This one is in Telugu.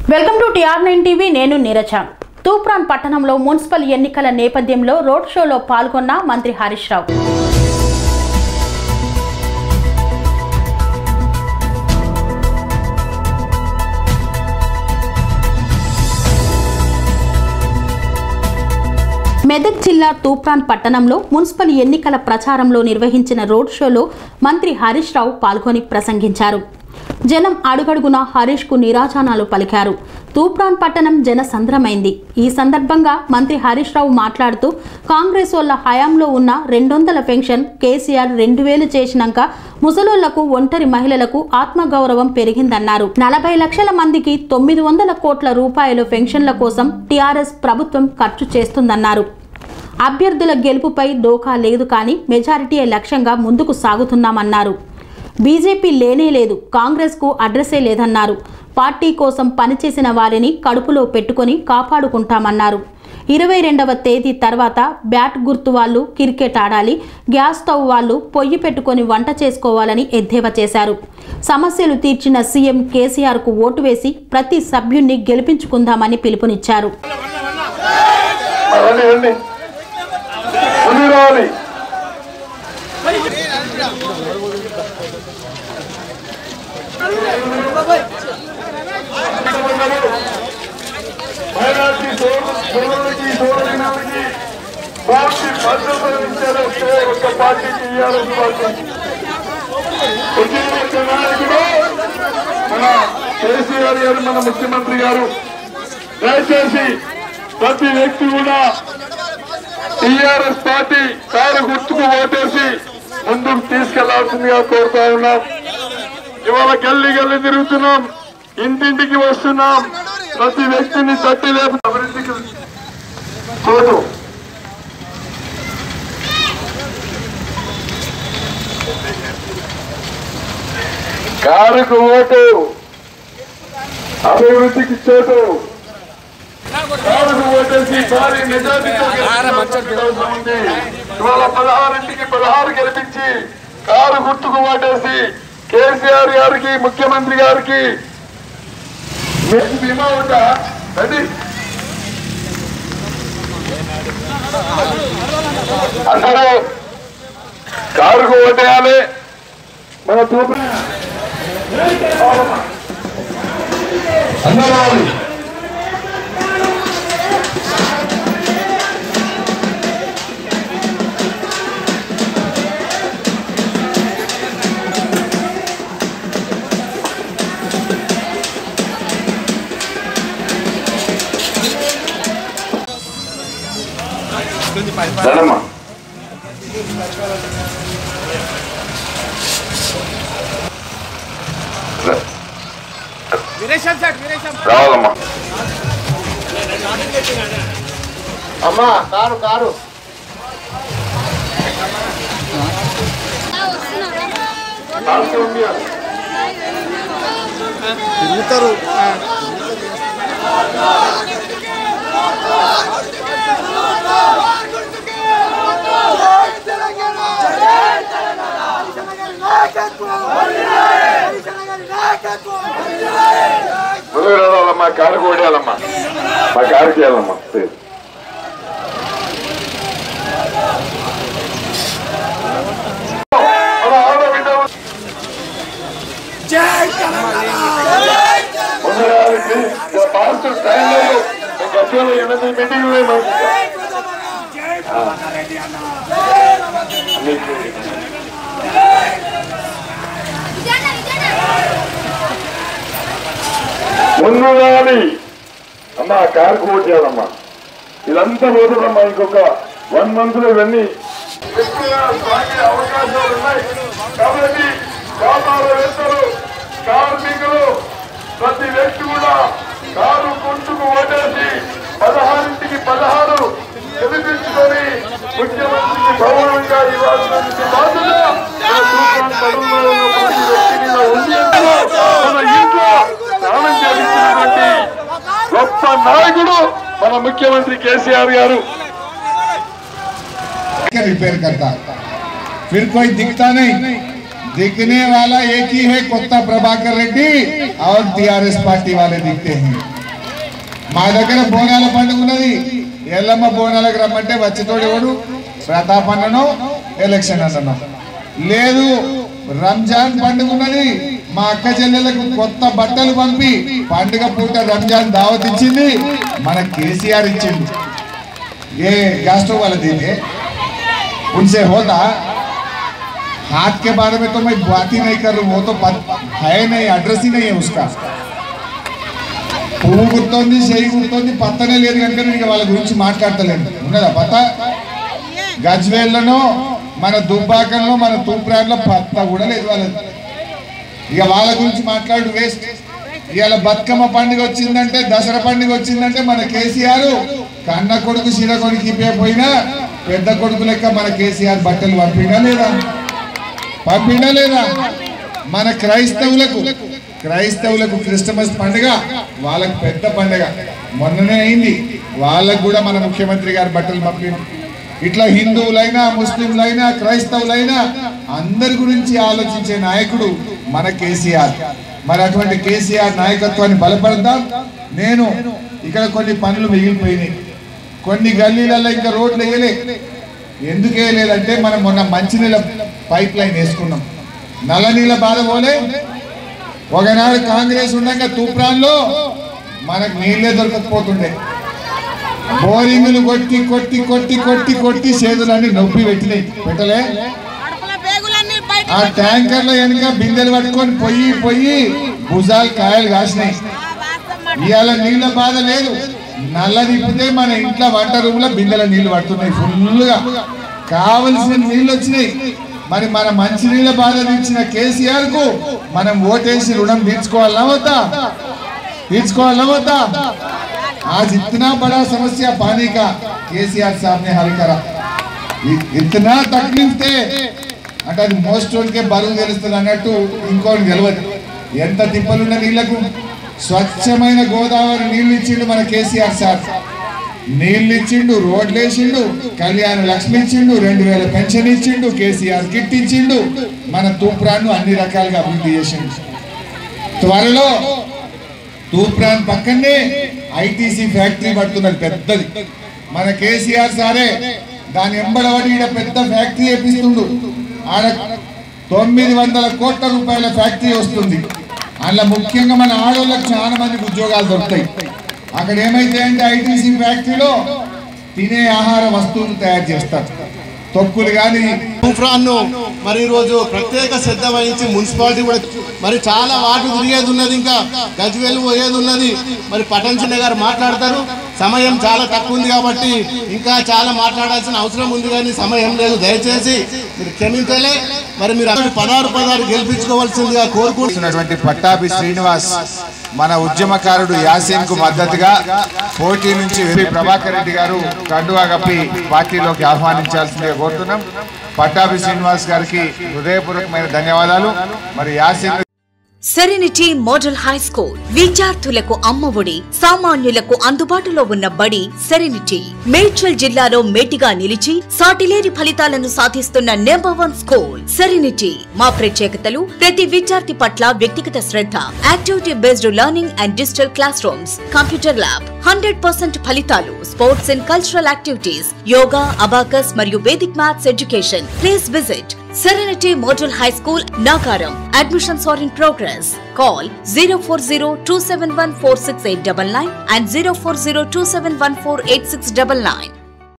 Welcome to TR nine TV నేను నీరజ తూప్రాన్ పట్టణంలో మున్సిపల్ ఎన్నికల నేపథ్యంలో రోడ్ షోలో పాల్గొన్న మంత్రి హరీష్ రావు మెదక్ జిల్లా తూప్రాన్ పట్టణంలో మున్సిపల్ ఎన్నికల ప్రచారంలో నిర్వహించిన రోడ్ షోలో మంత్రి హరీష్ రావు పాల్గొని ప్రసంగించారు జనం అడుగడుగునా హరీష్ కు నిరాజనాలు పలికారు తూప్రాన్ పట్టణం జనసంద్రమైంది ఈ సందర్భంగా మంత్రి హరీష్ రావు మాట్లాడుతూ కాంగ్రెస్ వాళ్ళ హయాంలో ఉన్న రెండొందల పెన్షన్ కేసీఆర్ రెండు వేలు చేసినాక ముసలోళ్లకు ఒంటరి మహిళలకు ఆత్మగౌరవం పెరిగిందన్నారు నలభై లక్షల మందికి తొమ్మిది వందల కోట్ల రూపాయలు పెన్షన్ల కోసం టీఆర్ఎస్ ప్రభుత్వం ఖర్చు చేస్తుందన్నారు అభ్యర్థుల గెలుపుపై దోకా లేదు కానీ మెజారిటీ లక్ష్యంగా ముందుకు సాగుతున్నామన్నారు బీజేపీ లేనే లేదు కాంగ్రెస్కు అడ్రస్సే లేదన్నారు పార్టీ కోసం పనిచేసిన వారిని కడుపులో పెట్టుకొని కాపాడుకుంటామన్నారు ఇరవై రెండవ తేదీ తర్వాత బ్యాట్ గుర్తు వాళ్ళు క్రికెట్ ఆడాలి గ్యాస్ స్టవ్ వాళ్ళు పొయ్యి పెట్టుకొని వంట చేసుకోవాలని ఎద్దేవా చేశారు సమస్యలు తీర్చిన సీఎం కేసీఆర్కు ఓటు వేసి ప్రతి సభ్యుణ్ణి గెలిపించుకుందామని పిలుపునిచ్చారు రండి రండి ముందుకు రావాలి మైనార్టీ సోదరు- సోదరులకి సోదరులకి పార్టీ భద్రతను ఇచ్చారు ఒకే ఒక్క పార్టీ టీఆర్ఎస్ పార్టీ ఒకే ఒక్క నాయకుడు మన కేసీఆర్ గారు మన ముఖ్యమంత్రి గారు దయచేసి ప్రతి వ్యక్తి కూడా టీఆర్ఎస్ పార్టీ కారు గుర్తుకు ఓటేసి ముందుకు తీసుకెళ్లాల్సిందిగా కోరుతా ఉన్నాం ఇవాళ గల్లీ గల్లీ తిరుగుతున్నాం ఇంటింటికి వస్తున్నాం ప్రతి వ్యక్తిని తట్టి లేపు అభివృద్ధికి చోటు కారుకు ఓటు అభివృద్ధికి చోటు కారుకు ఓటేసి భారీ మెజార్టీతో గెలిపించాల్సిన అవసరం ఉంది. ఇవాళ పదహారింటికి పదహారు గెలిపించి కారు గుర్తుకు ఓటేసి కేసీఆర్ గారికి ముఖ్యమంత్రి గారికి మీకు బీమా ఉందా రండి అందరూ కారుకు ఓటేయాలి మన తూపు అందరూ రావాలి. ధనమ్మా వీరేశం సార్ వీరేశం రావాలమ్మా అమ్మా కారు కారు కారుకు పంపించాలి. తిరుగుతారు ముందుకు రావాలమ్మా కారు ఓడేయాలమ్మా మా కారుకి వెళ్ళమ్మా ప్లీజ్. మన ఆడబిడ్డ ముందు రావాలి, ప్లీజ్. ఇంకా ఫాస్ట్ టైం లేదు ఇంకా యాక్చువల్గా ఎనిమిది మీటింగ్ లేదు మాకు ఇంకా. ఆ. మీకు ముందు రావాలి అమ్మా కారు కోట్ చేయాలమ్మా ఇదంతా పోతుందమ్మా ఇంకొక వన్ మంత్ లో ఇవన్నీ ఎక్కువగా సాగే అవకాశాలు ఉన్నాయి కాబట్టి వ్యాపారవేత్తలు కార్మికులు ప్రతి వ్యక్తి కూడా కారు గుర్తుకు ఓటేసి పదహారింటికి పదహారు గెలిపించుకొని ముఖ్యమంత్రికి గౌరవంగా ఇవ్వాల్సిన బాధ్యత మన తూర్పాన్ పనుల్లో ఉన్న ప్రతి వ్యక్తి మీద ఉంది అంటూ మన ఇంట్లో స్నానం చేయించినటువంటి గొప్ప నాయకుడు మన ముఖ్యమంత్రి కేసీఆర్ గారు के रिपेयर करता फिर कोई दिखता नहीं दिखने वाला एक ही है कोत्ता प्रभाकर रेड्डी और टीआरएस पार्टी वाले दिखते हैं మా దగ్గర బోనాల పండుగ ఉన్నది ఎల్లమ్మ బోనాలకు రమ్మంటే వచ్చేటోడెవడు ప్రతాప్ అన్నను ఎలక్షన్ అన్నను లేదు రంజాన్ పండుగ ఉన్నది మా అక్క చెల్లెలకు కొత్త బట్టలు పంపి పండుగ పూట రంజాన్ దావత్ ఇచ్చింది మన కేసీఆర్ ఇచ్చింది ఏ गैस स्टोव वाला देंगे उनसे होता हाथ के बारे में तो मैं बात ही नहीं कर रहा हूँ वो तो पत, है नहीं एड्रेस ही नहीं है उसका పువ్వు గుర్తోంది చేయి గుర్తోంది పత్తనే లేదు కనుక నేను ఇక వాళ్ళ గురించి మాట్లాడతలేను ఉన్నదా పత్త గజ్వేల్లోనో మన దుబ్బాకంలో మన తూప్రాన్లో పత్త కూడా లేదు వాళ్ళది ఇక వాళ్ళ గురించి మాట్లాడు వేస్ట్ ఇవాళ బతుకమ్మ పండుగ వచ్చిందంటే దసరా పండుగ వచ్చిందంటే మన కేసీఆర్ కన్న కొడుకు శిర కొడుకు పోయినా పెద్ద కొడుకు లెక్క మన కేసీఆర్ బట్టలు పంపిండా లేదా పంపిండా లేదా మన క్రైస్తవులకు క్రైస్తవులకు క్రిస్టమస్ పండుగ వాళ్ళకు పెద్ద పండుగ మొన్ననే అయింది వాళ్ళకు కూడా మన ముఖ్యమంత్రి గారు బట్టలు పంపిండు ఇట్లా హిందువులైనా ముస్లింలైనా క్రైస్తవులైనా అందరి గురించి ఆలోచించే నాయకుడు మన కేసీఆర్ మరి అటువంటి కేసీఆర్ నాయకత్వాన్ని బలపడదాం నేను ఇక్కడ కొన్ని పనులు మిగిలిపోయినాయి కొన్ని గల్లీలలో ఇంకా రోడ్లు వేయలే ఎందుకు వేయలేదంటే మనం మొన్న మంచినీళ్ళ పైప్ లైన్ వేసుకున్నాం నల్ల నీళ్ళ బాధ పోలే ఒకనాడు కాంగ్రెస్ ఉండగా తూప్రాన్లో మనకు నీళ్ళే దొరకకపోతుండే బోరింగులు కొట్టి కొట్టి కొట్టి కొట్టి కొట్టి చేతులన్నీ నొప్పి పెట్టినాయి పెట్టలే కడుపుల బేగులన్నీ బయట ఆ ట్యాంకర్ల వెనుక బిందెలు పట్టుకొని పొయ్యి పొయ్యి భుజాలు కాయలు కాసినాయి ఇవాళ నీళ్ళ బాధ లేదు నల్ల నింపితే మన ఇంట్లో వంట రూమ్ లో బిందెల నీళ్లు పడుతున్నాయి ఫుల్గా కావలసిన నీళ్ళు వచ్చినాయి మరి మన మంచి నీళ్ళ బాధ తీర్చిన కేసీఆర్ కు మనం ఓటేసి రుణం తీర్చుకోవాలా వద్దా తీర్చుకోవాలా వద్దా आज इतना बड़ा समस्या पानी का केसीआर साहब ने हल करा इ- इतना तकलीफ थे అంటే అది మోస్టోన్కే బరువు తెలుస్తుంది అన్నట్టు ఇంకోటి తెలియదు ఎంత తిప్పలున్న నీళ్లకు స్వచ్ఛమైన గోదావరి నీళ్లు ఇచ్చిండు మన కేసీఆర్ సార్ నీళ్లు ఇచ్చిండు రోడ్లు వేసిండు కళ్యాణ లక్ష్మి ఇచ్చిండు రెండు వేల పెన్షన్ ఇచ్చిండు కేసీఆర్ కిట్ ఇచ్చిండు మన తూప్రాన్ని అన్ని రకాలుగా అభివృద్ధి చేసిండు త్వరలో తూప్రాన్ పక్కనే ఐటీసీ ఫ్యాక్టరీ పడుతున్నది పెద్దది మన కేసీఆర్ సారే దాని ఎంబడబడి ఈడ పెద్ద ఫ్యాక్టరీ వేపిస్తుండు ఆడ తొమ్మిది వందల కోట్ల రూపాయల ఫ్యాక్టరీ వస్తుంది అందులో ముఖ్యంగా మన ఆడవాళ్ళకి చాలా మందికి ఉద్యోగాలు దొరుకుతాయి అక్కడ ఏమైతే అంటే ఐటీసీ ఫ్యాక్టరీలో తినే ఆహార వస్తువులు తయారు చేస్తారు తొక్కులు కానీ తూఫాన్ను మరి ఈరోజు ప్రత్యేక శ్రద్ధ వహించి మున్సిపాలిటీ కూడా మరి చాలా వార్డు తిరిగేది ఉన్నది ఇంకా గజ్వేలు పోయేది ఉన్నది మరి పటంచండ గారు మాట్లాడతారు సమయం చాలా తక్కువ ఉంది కాబట్టి ఇంకా చాలా మాట్లాడాల్సిన అవసరం ఉంది కానీ సమయం లేదు దయచేసి మీరు క్షమించలే మరి మీరు అందరూ పదహారు పదహారు గెలిపించుకోవాల్సిందిగా కోరుకుంటున్నారు చేస్తున్నటువంటి పట్టాభి శ్రీనివాస్ మన ఉద్యమకారుడు యాసీన్ కు మద్దతుగా పోటీ నుంచి వెర్రి ప్రభాకర్ రెడ్డి గారు కండువా కప్పి పార్టీలోకి ఆహ్వానించాల్సిందిగా కోరుతున్నాం పట్టాభి శ్రీనివాస్ గారికి హృదయపూర్వకమైన ధన్యవాదాలు మరి Yaseen serenity model high school విద్యార్థులకు అమ్మఒడి సామాన్యులకు అందుబాటులో ఉన్న బడి సెరెనిటీ మేడ్చల్ జిల్లాలో మేటిగా నిలిచి సాటిలేని ఫలితాలను సాధిస్తున్న నెంబర్ వన్ స్కూల్ సెరెనిటీ మా ప్రత్యేకతలు ప్రతి విద్యార్థి పట్ల వ్యక్తిగత శ్రద్ధ activity based learning and digital classrooms computer lab hundred percent ఫలితాలు sports and cultural activities yoga abacus మరియు Vedic maths education please visit Serenity Model High School, Nagaram. Admissions are in progress. Call 040 and 040 271 8699.